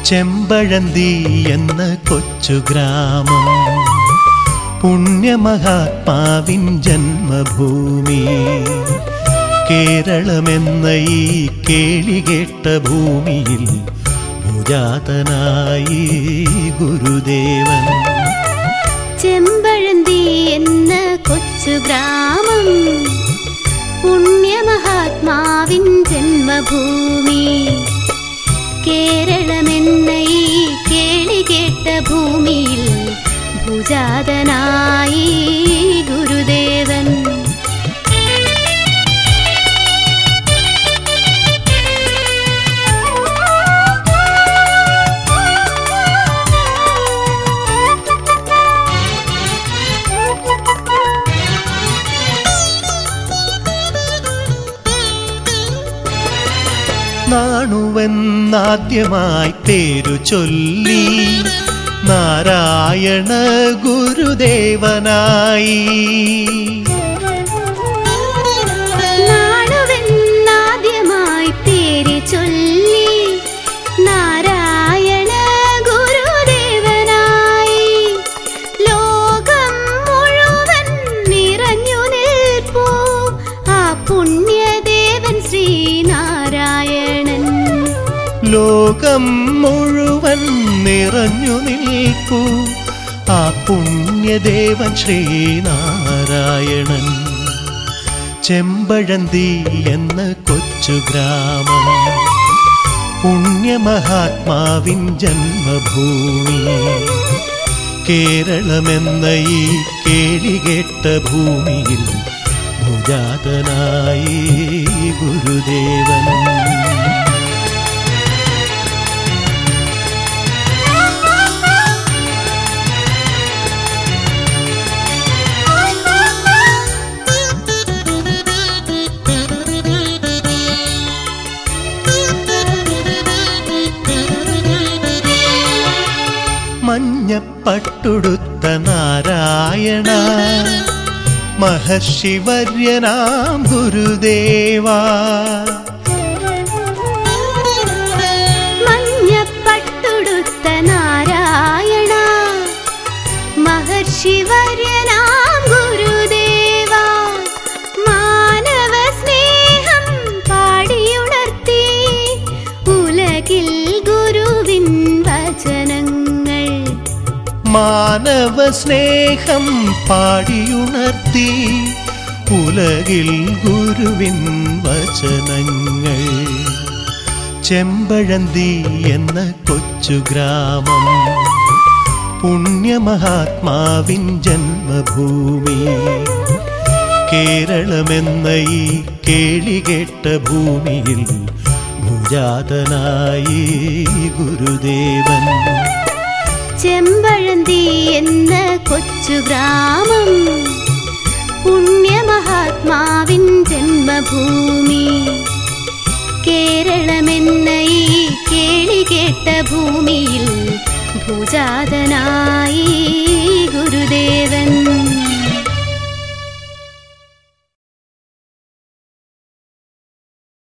ചെമ്പഴന്തി എന്ന കൊച്ചു ഗ്രാമം പുണ്യമഹാത്മാവിൻ ജന്മഭൂമി കേരളമെന്ന ഈ കേളികേട്ട ഭൂമിയിൽ ഭുജാതനായി ഗുരുദേവൻ ചെമ്പഴന്തി എന്ന കൊച്ചു ഗ്രാമം പുണ്യമഹാത്മാവിൻ ജന്മഭൂമി കേരളമെന്ന ഈ കേളികേട്ട ഭൂമിയിൽ ഭുജാതനായി ഗുരുദേവൻ നാണുവെന്നാദ്യമായി പേരു ചൊല്ലി നാരായണ ഗുരുദേവനായി നാടുവെന്നാദ്യമായി പേര് ചൊല്ലി നാരായണ ഗുരുദേവനായി ലോകം മുഴുവൻ നിറഞ്ഞു നിൽപ്പൂ ആ പുണ്യദേവൻ ശ്രീനാരായണൻ ലോകം മുഴുവൻ നിറഞ്ഞു നിൽക്കൂ ആ പുണ്യദേവൻ ശ്രീനാരായണൻ ചെമ്പഴന്തി എന്ന കൊച്ചു ഗ്രാമം പുണ്യമഹാത്മാവിൻ ജന്മഭൂമി കേരളമെന്ന ഈ കേളികേട്ട ഭൂമിയിൽ ഭുജാതനായി ഗുരുദേവൻ മഞ്ഞപ്പട്ടുടുത്ത നാരായണ മഹർഷിവര്യനാം ഗുരുദേവാ മഞ്ഞപ്പട്ടുടുത്ത നാരായണ മഹർഷിവര്യനാം ഗുരുദേവ മാനവ സ്നേഹം പാടിയുണർത്തി ഉലകിൽ ഗുരുവിൻ വചനങ്ങൾ മാനവ സ്നേഹം പാടിയുണർത്തി ഉലകിൽ ഗുരുവിൻ വചനങ്ങൾ ചെമ്പഴന്തി എന്ന കൊച്ചു ഗ്രാമം പുണ്യമഹാത്മാവിൻ ജന്മഭൂമി കേരളമെന്ന ഈ കേളികേട്ട ഭൂമിയിൽ ഭുജാതനായി ഗുരുദേവൻ ചെമ്പഴന്തി എന്ന കൊച്ചു ഗ്രാമം പുണ്യമഹാത്മാവിൻ ജന്മഭൂമി കേരളമെന്ന ഈ കേളികേട്ട ഭൂമിയിൽ ഭുജാതനായി ഗുരുദേവൻ